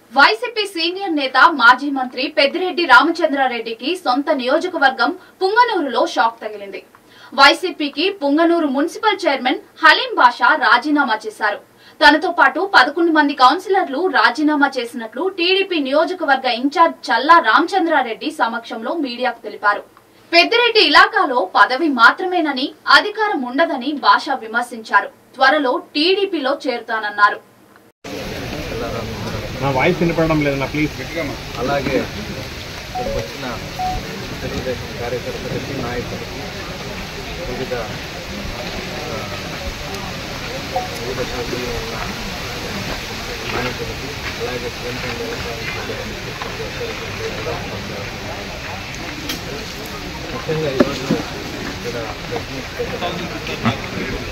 YCP senior నేత మాజీ మంత్రి పెద్దిరెడ్డి రామచంద్రారెడ్డికి సొంత నియోజకవర్గం పుంగనూరులో షాక్ తగిలింది వైసీపీకి పుంగనూరు మున్సిపల్ చైర్మన్ హలీం బాషా రాజీనామా చేశారు తనతో పాటు పదకొండు మంది కౌన్సిలర్లు రాజీనామా చేసినట్లు టీడీపీ నియోజకవర్గ ఇన్ఛార్జ్ చల్లా రామచంద్రారెడ్డి సమక్షంలో మీడియాకు తెలిపారు పెద్దిరెడ్డి ఇలాకాలో పదవి మాత్రమేనని అధికారం ఉండదని బాషా విమర్శించారు త్వరలో టీడీపీలో చేరుతానన్నారు నా వాయిస్ వినపడడం లేదు నా ప్లీజ్ అలాగే ఇక్కడికి వచ్చిన తెలుగుదేశం కార్యకర్తలకి నాయకులకి వివిధ ఆ, వివిధ శాఖల్లో ఉన్న నాయకులకి అలాగే కేంద్ర ముఖ్యంగా ఈరోజు ఇక్కడ ప్రెస్ మీట్ పెట్టడానికి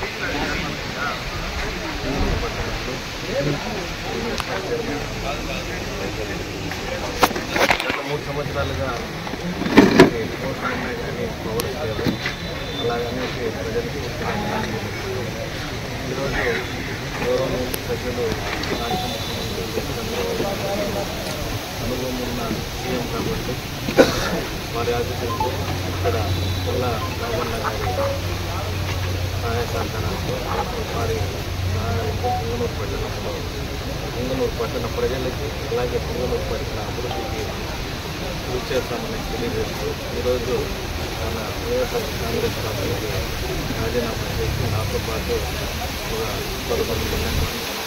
గత మూడు సంవత్సరాలుగా ఈ పోస్టులు ఉన్నాయి కానీ పవర్ లేదు అలాగనే ప్రజలకు ఉత్తరాలు ఈరోజు గౌరవ ప్రజలు రాష్ట్ర ముఖ్యమంత్రి చంద్రబాబు నాయుడు అనుభవం ఉన్న సీఎం కాబట్టి వారి ఆశీస్సులతో ఇక్కడ పుల్ల రామన్న గారి సహాయ సహకారాలతో వారి సహాయంతో పుంగనూరు పట్టణంలో పుంగనూరు పట్టణ ప్రజలకి అలాగే పుంగనూరు పట్టణ అభివృద్ధికి కృషి చేస్తామని తెలియజేస్తూ ఈరోజు మన వైఎస్ఆర్ కాంగ్రెస్ పార్టీకి రాజీనామా చేసి నాతో పాటు ఒక పదకొండు మంది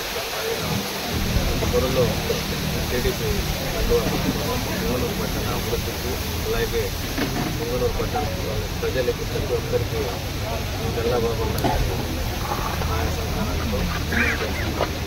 త్వరలో టీడీపీ పుంగనూరు పట్టణ అభివృద్ధికి అలాగే పుంగనూరు పట్టణ ప్రజలకి ప్రతి ఒక్కరికి చల్లబాబు సహాయ సహకారాలతో